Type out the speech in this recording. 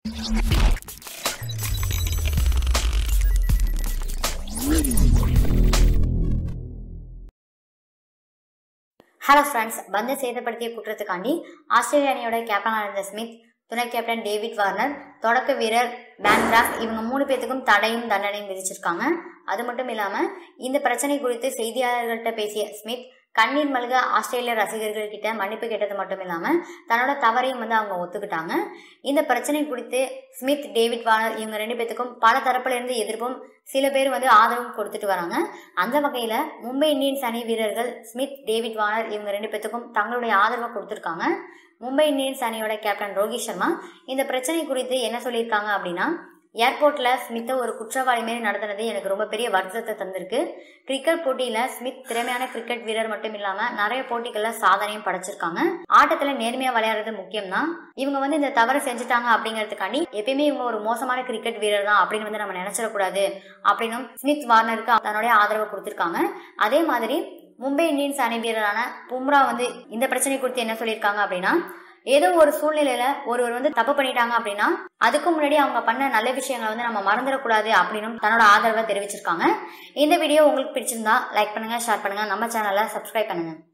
hello friends பந்தை சேதப்படுத்திய குற்றத்துக்காண்டி ஆஸ்திரேலிய அணியோட கேப்டனாக இருந்த ஸ்மித் துணை கேப்டன் டேவிட் வார்னர் தொடக்க வீரர் பேன் கிராஃப்ட் இவங்க மூணு பேத்துக்கும் தடையும் தண்டனையும் விதிச்சிருக்காங்க அது மட்டும் இல்லாமல் இந்த பிரச்சனை குறித்து செய்தியாளர்கள்ட்ட பேசிய ஸ்மித் கண்ணீர் மல்க ஆஸ்திரேலிய ரசிகர்கள் கிட்ட மன்னிப்பு கேட்டது மட்டும் இல்லாமல் தன்னோட தவறையும் வந்து அவங்க ஒத்துக்கிட்டாங்க இந்த பிரச்சனை குறித்து ஸ்மித் டேவிட் வார்னர் இவங்க ரெண்டு பேத்துக்கும் பல தரப்புல இருந்து எதிர்ப்பும் சில பேர் வந்து ஆதரவும் கொடுத்துட்டு வராங்க அந்த வகையில் மும்பை இந்தியன்ஸ் அணி வீரர்கள் ஸ்மித் டேவிட் வார்னர் இவங்க ரெண்டு பேத்துக்கும் தங்களுடைய ஆதரவை கொடுத்துருக்காங்க மும்பை இந்தியன்ஸ் அணியோட கேப்டன் ரோஹித் சர்மா இந்த பிரச்சனை குறித்து என்ன சொல்லியிருக்காங்க அப்படின்னா ஏர்போர்ட்ல ஸ்மித்தை ஒரு குற்றவாளி மாரி நடத்தினது எனக்கு ரொம்ப பெரிய வருத்தத்தை தந்திருக்கு கிரிக்கெட் போட்டியில ஸ்மித் திறமையான கிரிக்கெட் வீரர் மட்டும் இல்லாம நிறைய போட்டிகள்ல சாதனையும் படைச்சிருக்காங்க ஆட்டத்துல நேர்மையா விளையாடுறது முக்கியம் தான் இவங்க வந்து இந்த தவறு செஞ்சுட்டாங்க அப்படிங்கிறதுக்காண்டி எப்பயுமே இவங்க ஒரு மோசமான கிரிக்கெட் வீரர் தான் அப்படின்னு வந்து நம்ம நினைச்சிடக்கூடாது அப்படின்னும் ஸ்மித் வார்னருக்கு தன்னுடைய ஆதரவை கொடுத்திருக்காங்க அதே மாதிரி மும்பை இந்தியன்ஸ் அணி வீரரான பும்ரா வந்து இந்த பிரச்சனை குறித்து என்ன சொல்லியிருக்காங்க அப்படின்னா ஏதோ ஒரு சூழ்நிலையில ஒருவர் வந்து தப்பு பண்ணிட்டாங்க அப்படின்னா அதுக்கு முன்னாடி அவங்க பண்ண நல்ல விஷயங்களை வந்து நம்ம மறந்துடக்கூடாது அப்படின்னு தன்னோட ஆதரவை தெரிவிச்சிருக்காங்க இந்த வீடியோ உங்களுக்கு பிடிச்சிருந்தா லைக் பண்ணுங்க ஷேர் பண்ணுங்க நம்ம சேனலை சப்ஸ்கிரைப் பண்ணுங்க